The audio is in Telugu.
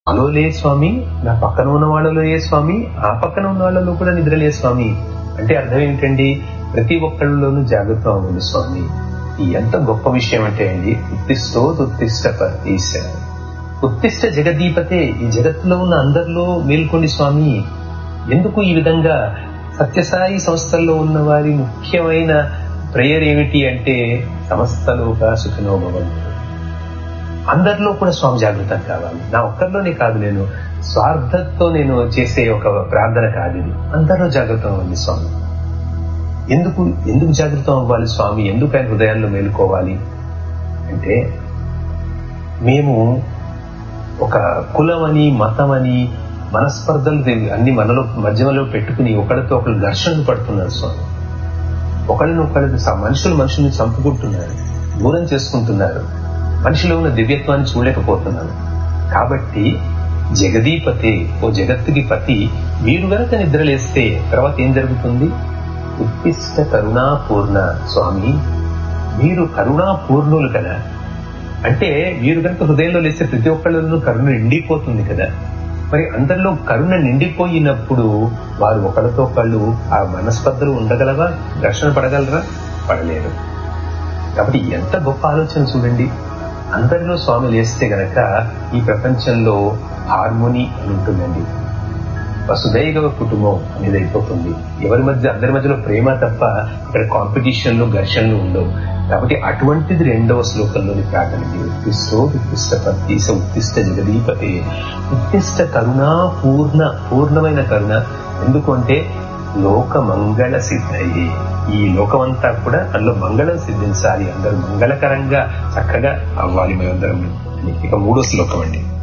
అలోలే స్వామి నా పక్కన ఉన్న వాళ్ళలో ఏ స్వామి ఆ పక్కన ఉన్న వాళ్ళలో కూడా నిద్రలే స్వామి అంటే అర్థం ఏంటండి ప్రతి ఒక్కళ్ళలోనూ జాగ్రత్త అవ్వండి స్వామి ఈ ఎంత గొప్ప విషయం అంటే అండి ఉత్తిష్టో ఉత్తిష్ట పతీశ ఉత్తిష్ట జగదీపతే ఈ జగత్తులో ఉన్న అందరిలో మేల్కొండి స్వామి ఎందుకు ఈ విధంగా సత్యసాయి సంస్థల్లో ఉన్న వారి ముఖ్యమైన ప్రేయర్ ఏమిటి అంటే సమస్తలోక సుఖినో భవంతు అందరిలో కూడా స్వామి జాగృతం కావాలి నా ఒక్కరిలోనే కాదు నేను స్వార్థంతో నేను చేసే ఒక ప్రార్థన కాదు ఇది అందరిలో జాగృతం అవ్వండి స్వామి ఎందుకు ఎందుకు జాగృతం అవ్వాలి స్వామి ఎందుకు ఆయన హృదయాల్లో మేలుకోవాలి అంటే మేము ఒక కులమని మతమని మనస్పర్ధలు అన్ని మనలో మధ్యలో పెట్టుకుని ఒకరితో ఒకరు ఘర్షణలు పడుతున్నారు స్వామి ఒకరిని ఒకళ్ళు మనుషులు మనుషుల్ని చంపుకుంటున్నారు దూరం చేసుకుంటున్నారు మనిషిలో ఉన్న దివ్యత్వాన్ని చూడలేకపోతున్నాను కాబట్టి జగదీపతే ఓ జగత్తుకి పతి మీరు గనక నిద్రలేస్తే తర్వాత ఏం జరుగుతుంది ఉత్తిష్ట కరుణాపూర్ణ స్వామి మీరు కరుణాపూర్ణులు కదా అంటే మీరు కనుక హృదయంలో లేస్తే ప్రతి ఒక్కళ్ళలో కరుణ నిండిపోతుంది కదా మరి అందరిలో కరుణ నిండిపోయినప్పుడు వారు ఒకరితో ఒకళ్ళు ఆ మనస్పర్ధలు ఉండగలవా ఘర్షణ పడగలరా పడలేరు కాబట్టి ఎంత గొప్ప ఆలోచన చూడండి అందరిలో స్వామి లేస్తే గనక ఈ ప్రపంచంలో హార్మోని అని ఉంటుందండి వసుదైవ కుటుంబం అనేది అయిపోతుంది ఎవరి మధ్య అందరి మధ్యలో ప్రేమ తప్ప ఇక్కడ కాంపిటీషన్లు ఘర్షణలు ఉండవు కాబట్టి అటువంటిది రెండవ శ్లోకంలోని ప్రార్థనకి ఉత్తిష్టో ఉత్తిష్ట పత్తీస ఉత్తిష్ట జగదీపతే ఉత్తిష్ట కరుణ పూర్ణ పూర్ణమైన కరుణ ఎందుకు అంటే లోక మంగళ సిద్ధయ్యే ఈ లోకమంతా కూడా అందులో మంగళం సిద్ధించాలి అందరూ మంగళకరంగా చక్కగా అవ్వాలి మేమందరం ఇక మూడో శ్లోకం అండి